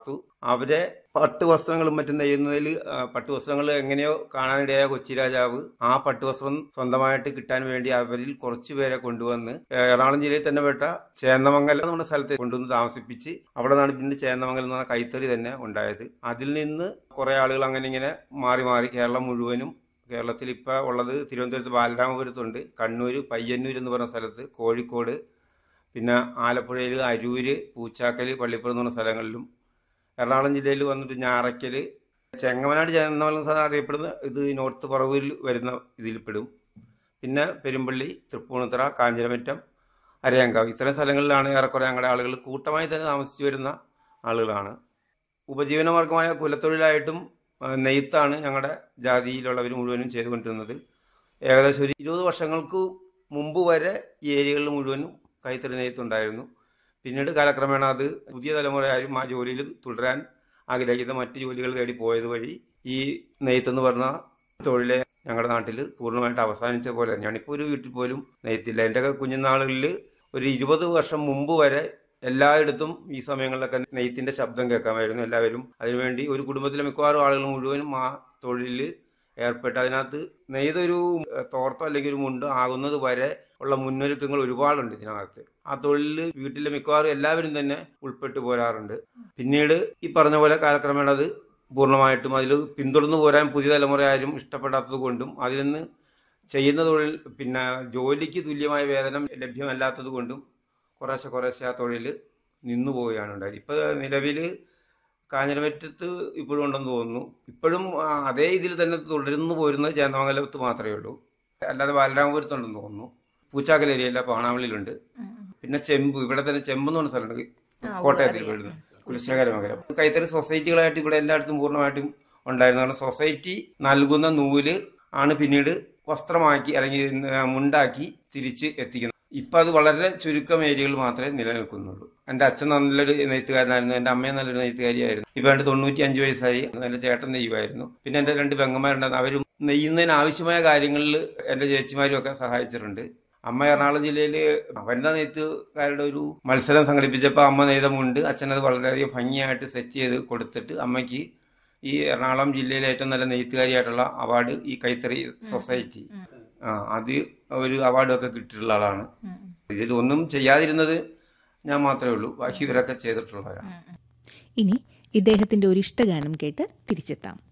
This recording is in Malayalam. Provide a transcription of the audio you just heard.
അവരെ പട്ടുവസ്ത്രങ്ങളും മറ്റും നെയ്യുന്നതിൽ പട്ടുവസ്ത്രങ്ങൾ എങ്ങനെയോ കാണാനിടയായ കൊച്ചി രാജാവ് ആ പട്ടുവസ്ത്രം സ്വന്തമായിട്ട് കിട്ടാൻ വേണ്ടി അവരിൽ കുറച്ചു പേരെ കൊണ്ടുവന്ന് എറണാകുളം ജില്ലയിൽ തന്നെ പെട്ട ചേന്നമംഗലം എന്ന സ്ഥലത്ത് കൊണ്ടുവന്ന് താമസിപ്പിച്ച് അവിടെ നിന്നാണ് പിന്നെ ചേന്നമംഗലം എന്ന് പറഞ്ഞ കൈത്തറി തന്നെ ഉണ്ടായത് അതിൽ നിന്ന് കുറെ ആളുകൾ അങ്ങനെ ഇങ്ങനെ മാറി മാറി കേരളം മുഴുവനും കേരളത്തിൽ ഇപ്പോൾ ഉള്ളത് തിരുവനന്തപുരത്ത് ബാലരാമപുരത്തുണ്ട് കണ്ണൂർ പയ്യന്നൂർ എന്ന് പറഞ്ഞ സ്ഥലത്ത് കോഴിക്കോട് പിന്നെ ആലപ്പുഴയിൽ അരൂര് പൂച്ചാക്കൽ പള്ളിപ്പുറം എന്ന് പറഞ്ഞ സ്ഥലങ്ങളിലും എറണാകുളം ജില്ലയിൽ വന്നിട്ട് ഞാറയ്ക്കൽ ചെങ്ങമനാട് ചേർന്ന സ്ഥലം അറിയപ്പെടുന്ന ഇത് നോർത്ത് പറവൂരിൽ വരുന്ന ഇതിൽപ്പെടും പിന്നെ പെരുമ്പള്ളി തൃപ്പൂണിത്തറ കാഞ്ഞിരമറ്റം അരയങ്കാവ് ഇത്തരം സ്ഥലങ്ങളിലാണ് ഏറെക്കുറെ ഞങ്ങളുടെ ആളുകൾ കൂട്ടമായി തന്നെ താമസിച്ചു വരുന്ന ആളുകളാണ് ഉപജീവനമാർഗമായ കുലത്തൊഴിലായിട്ടും ആ, നെയ്ത്താണ് ഞങ്ങളുടെ ജാതിയിലുള്ളവർ മുഴുവനും ചെയ്തുകൊണ്ടിരുന്നത് ഏകദേശം ഒരു ഇരുപത് വർഷങ്ങൾക്ക് മുമ്പ് വരെ ഈ ഏരിയകളിൽ മുഴുവനും കൈത്തറി നെയ്ത്തുണ്ടായിരുന്നു പിന്നീട് കാലക്രമേണ അത് പുതിയ തലമുറ ആരും ആ ജോലിയിൽ തുടരാൻ ആഗ്രഹിക്കുന്ന മറ്റ് ജോലികൾ തേടി പോയത് വഴി ഈ നെയ്ത്തെന്ന് പറഞ്ഞ തൊഴിലെ ഞങ്ങളുടെ നാട്ടിൽ പൂർണ്ണമായിട്ട് അവസാനിച്ച പോലെ തന്നെയാണ് ഇപ്പോൾ ഒരു വീട്ടിൽ പോലും നെയ്ത്തില്ല എൻ്റെ ഒക്കെ കുഞ്ഞുനാളുകളിൽ ഒരു ഇരുപത് വർഷം മുമ്പ് വരെ എല്ലായിടത്തും ഈ സമയങ്ങളിലൊക്കെ നെയ്ത്തിന്റെ ശബ്ദം കേൾക്കാമായിരുന്നു എല്ലാവരും അതിനുവേണ്ടി ഒരു കുടുംബത്തിലെ മിക്കവാറും ആളുകൾ മുഴുവനും ആ തൊഴിലിൽ ഏർപ്പെട്ട് അതിനകത്ത് നെയ്തൊരു ഏഹ്, തോർത്തോ അല്ലെങ്കിൽ ഒരു മുണ്ട് ആകുന്നത് വരെ ഉള്ള മുന്നൊരുക്കങ്ങൾ ഒരുപാടുണ്ട് ഇതിനകത്ത് ആ തൊഴിലിൽ വീട്ടിലെ മിക്കവാറും എല്ലാവരും തന്നെ ഉൾപ്പെട്ടു പോരാറുണ്ട് പിന്നീട് ഈ പറഞ്ഞ പോലെ കാലക്രമേണ അത് പൂർണ്ണമായിട്ടും അതിൽ പിന്തുടർന്നു പോരാൻ പുതിയ തലമുറ ആരും ഇഷ്ടപ്പെടാത്തത് കൊണ്ടും അതിൽ നിന്ന് ചെയ്യുന്ന തൊഴിൽ പിന്നെ ജോലിക്ക് തുല്യമായ വേതനം ലഭ്യമല്ലാത്തത് കൊണ്ടും കുറേശ്ശെ കുറേശ്ശെ ആ തൊഴിൽ നിന്നു പോവുകയാണ് ഉണ്ടായത് ഇപ്പോൾ നിലവിൽ കാഞ്ഞിരമറ്റത്ത് ഇപ്പോഴും ഉണ്ടെന്ന് തോന്നുന്നു ഇപ്പോഴും ആ, അതേ ഇതിൽ തന്നെ തുടർന്നു പോരുന്നത് ചേന്നമംഗലത്ത് മാത്രമേ ഉള്ളൂ അല്ലാതെ ബാലരാമപുരത്തുണ്ടെന്ന് തോന്നുന്നു പൂച്ചാക്കൽ ഏരിയയില്ല പാണാവള്ളിയിലുണ്ട് പിന്നെ ചെമ്പ് ഇവിടെ തന്നെ ചെമ്പ് എന്ന് പറഞ്ഞ സ്ഥലമുണ്ട് കോട്ടയത്തിൽ വീഴുന്നു കുലശേഖരമംഗലം കൈത്തറി സൊസൈറ്റികളായിട്ട് ഇവിടെ എല്ലായിടത്തും പൂർണ്ണമായിട്ടും ഉണ്ടായിരുന്നു കാരണം സൊസൈറ്റി നൽകുന്ന നൂല് ആണ് പിന്നീട് വസ്ത്രമാക്കി അല്ലെങ്കിൽ ആ, മുണ്ടാക്കി തിരിച്ച് എത്തിക്കുന്നത് ഇപ്പം അത് വളരെ ചുരുക്കം ഏരിയകൾ മാത്രമേ നിലനിൽക്കുന്നുള്ളൂ എൻ്റെ അച്ഛൻ നല്ലൊരു നെയ്ത്തുകാരനായിരുന്നു എൻ്റെ അമ്മയും നല്ലൊരു നെയ്ത്തുകാരിയായിരുന്നു ഇപ്പം എൻ്റെ തൊണ്ണൂറ്റി അഞ്ച് വയസ്സായി എൻ്റെ ചേട്ടൻ നെയ്യുമായിരുന്നു പിന്നെ എൻ്റെ രണ്ട് പെങ്ങന്മാരുണ്ടായിരുന്നു അവരും നെയ്യുന്നതിന് ആവശ്യമായ കാര്യങ്ങളിൽ എൻ്റെ ചേച്ചിമാരും ഒക്കെ സഹായിച്ചിട്ടുണ്ട് അമ്മ എറണാകുളം ജില്ലയിൽ വനിതാ നെയ്ത്തുകാരുടെ ഒരു മത്സരം സംഘടിപ്പിച്ചപ്പോൾ അമ്മ നെയ്ത മുണ്ട് അച്ഛനത് വളരെയധികം ഭംഗിയായിട്ട് സെറ്റ് ചെയ്ത് കൊടുത്തിട്ട് അമ്മയ്ക്ക് ഈ എറണാകുളം ജില്ലയിലെ ഏറ്റവും നല്ല നെയ്ത്തുകാരിയായിട്ടുള്ള അവാർഡ് ഈ കൈത്തറി സൊസൈറ്റി ആ അത് ഒരു അവാർഡൊക്കെ കിട്ടിയിട്ടുള്ള ആളാണ് ഇതിലൊന്നും ചെയ്യാതിരുന്നത് ഞാൻ മാത്രമേ ഉള്ളൂ ബാക്കി ഇവരൊക്കെ ചെയ്തിട്ടുള്ളവരാണ് ഇനി ഇദ്ദേഹത്തിന്റെ ഒരു ഇഷ്ടഗാനം കേട്ട് തിരിച്ചെത്താം